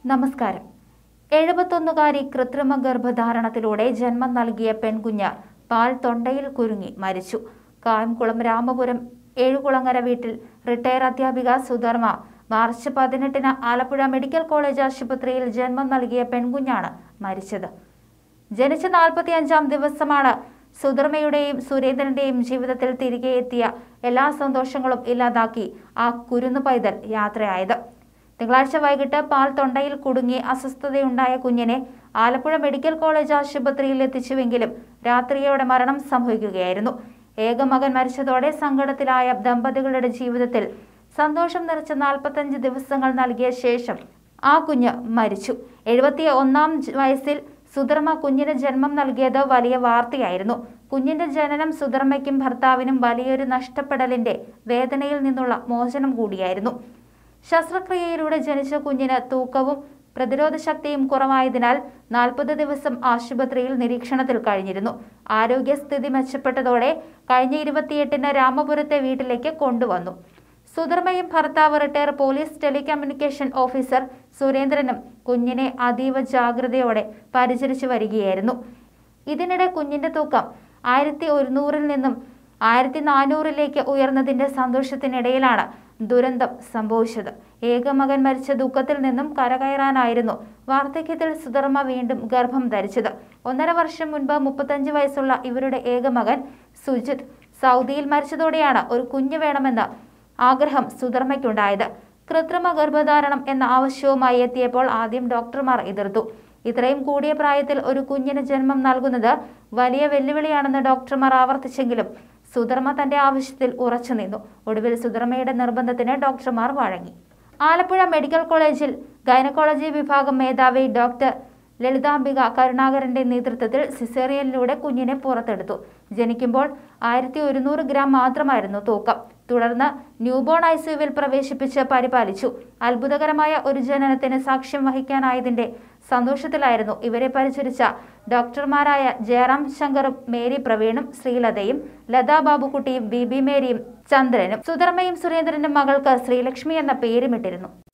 നമസ്കാരം എഴുപത്തൊന്നുകാരി കൃത്രിമ ഗർഭധാരണത്തിലൂടെ ജന്മം നൽകിയ പെൺകുഞ്ഞ് പാൽ തൊണ്ടയിൽ കുരുങ്ങി മരിച്ചു കായംകുളം രാമപുരം ഏഴുകുളങ്ങര വീട്ടിൽ റിട്ടയർ അധ്യാപിക സുധർമ്മ മാർച്ച് പതിനെട്ടിന് ആലപ്പുഴ മെഡിക്കൽ കോളേജ് ആശുപത്രിയിൽ ജന്മം നൽകിയ പെൺകുഞ്ഞാണ് മരിച്ചത് ജനിച്ച നാൽപ്പത്തിയഞ്ചാം ദിവസമാണ് സുധർമ്മയുടെയും സുരേന്ദ്രന്റെയും ജീവിതത്തിൽ തിരികെ എത്തിയ എല്ലാ സന്തോഷങ്ങളും ഇല്ലാതാക്കി ആ കുരുന്നു പൈതൽ യാത്രയായത് തിങ്കളാഴ്ച വൈകിട്ട് പാൽ തൊണ്ടയിൽ കുടുങ്ങി അസ്വസ്ഥതയുണ്ടായ കുഞ്ഞിനെ ആലപ്പുഴ മെഡിക്കൽ കോളേജ് ആശുപത്രിയിൽ എത്തിച്ചുവെങ്കിലും രാത്രിയോടെ മരണം സംഭവിക്കുകയായിരുന്നു ഏക മകൻ മരിച്ചതോടെ സങ്കടത്തിലായ ദമ്പതികളുടെ ജീവിതത്തിൽ സന്തോഷം നിറച്ച നാൽപ്പത്തഞ്ച് ദിവസങ്ങൾ നൽകിയ ശേഷം ആ കുഞ്ഞ് മരിച്ചു എഴുപത്തി ഒന്നാം വയസ്സിൽ സുധർമ്മ കുഞ്ഞിന് ജന്മം നൽകിയത് വലിയ വാർത്തയായിരുന്നു കുഞ്ഞിന്റെ ജനനം സുധർമ്മയ്ക്കും ഭർത്താവിനും വലിയൊരു നഷ്ടപ്പെടലിന്റെ വേദനയിൽ നിന്നുള്ള മോചനം കൂടിയായിരുന്നു ശസ്ത്രക്രിയയിലൂടെ ജനിച്ച കുഞ്ഞിന് തൂക്കവും പ്രതിരോധ ശക്തിയും കുറവായതിനാൽ നാൽപ്പത് ദിവസം ആശുപത്രിയിൽ നിരീക്ഷണത്തിൽ കഴിഞ്ഞിരുന്നു ആരോഗ്യസ്ഥിതി മെച്ചപ്പെട്ടതോടെ കഴിഞ്ഞ ഇരുപത്തിയെട്ടിന് രാമപുരത്തെ വീട്ടിലേക്ക് കൊണ്ടുവന്നു സുധർമ്മയും ഭർത്താവ് റിട്ടയർ പോലീസ് ടെലികമ്മ്യൂണിക്കേഷൻ ഓഫീസർ സുരേന്ദ്രനും കുഞ്ഞിനെ അതീവ ജാഗ്രതയോടെ പരിചരിച്ചു വരികയായിരുന്നു ഇതിനിടെ കുഞ്ഞിന്റെ തൂക്കം ആയിരത്തി ഒരുന്നൂറിൽ നിന്നും ആയിരത്തി നാനൂറിലേക്ക് ഉയർന്നതിന്റെ സന്തോഷത്തിനിടയിലാണ് ദുരന്തം സംഭവിച്ചത് ഏക മകൻ മരിച്ച ദുഃഖത്തിൽ നിന്നും കരകയറാനായിരുന്നു വാർദ്ധക്യത്തിൽ സുധർമ്മ വീണ്ടും ഗർഭം ധരിച്ചത് ഒന്നര വർഷം മുൻപ് മുപ്പത്തഞ്ച് വയസ്സുള്ള ഇവരുടെ ഏക മകൻ സുജിത് സൗദിയിൽ മരിച്ചതോടെയാണ് ഒരു കുഞ്ഞ് വേണമെന്ന് ആഗ്രഹം സുധർമ്മയ്ക്കുണ്ടായത് കൃത്രിമ ഗർഭധാരണം എന്ന ആവശ്യവുമായി എത്തിയപ്പോൾ ആദ്യം ഡോക്ടർമാർ എതിർത്തു ഇത്രയും കൂടിയ പ്രായത്തിൽ ഒരു കുഞ്ഞിന് ജന്മം നൽകുന്നത് വലിയ വെല്ലുവിളിയാണെന്ന് ഡോക്ടർമാർ ആവർത്തിച്ചെങ്കിലും സുധർമ്മ തന്റെ ആവശ്യത്തിൽ ഉറച്ചു നിന്നു ഒടുവിൽ സുധർമ്മയുടെ നിർബന്ധത്തിന് ഡോക്ടർമാർ വഴങ്ങി ആലപ്പുഴ മെഡിക്കൽ കോളേജിൽ ഗൈനക്കോളജി വിഭാഗം മേധാവി ഡോക്ടർ ലളിതാംബിക കരുണാകരന്റെ നേതൃത്വത്തിൽ സിസേറിയനിലൂടെ കുഞ്ഞിനെ പുറത്തെടുത്തു ജനിക്കുമ്പോൾ ആയിരത്തി ഒരുന്നൂറ് ഗ്രാം മാത്രമായിരുന്നു തൂക്കം തുടർന്ന് ന്യൂബോൺ ഐസിയുവിൽ പ്രവേശിപ്പിച്ച് പരിപാലിച്ചു അത്ഭുതകരമായ ഒരു ജനനത്തിന് സാക്ഷ്യം വഹിക്കാനായതിന്റെ സന്തോഷത്തിലായിരുന്നു ഇവരെ പരിചരിച്ച ഡോക്ടർമാരായ ജയറാം ശങ്കറും മേരി പ്രവീണും ശ്രീലതയും ലതാ ബാബുക്കുട്ടിയും ബി ബി മേരിയും ചന്ദ്രനും സുധർമ്മയും സുരേന്ദ്രനും മകൾക്ക് ശ്രീലക്ഷ്മി എന്ന പേരുമിട്ടിരുന്നു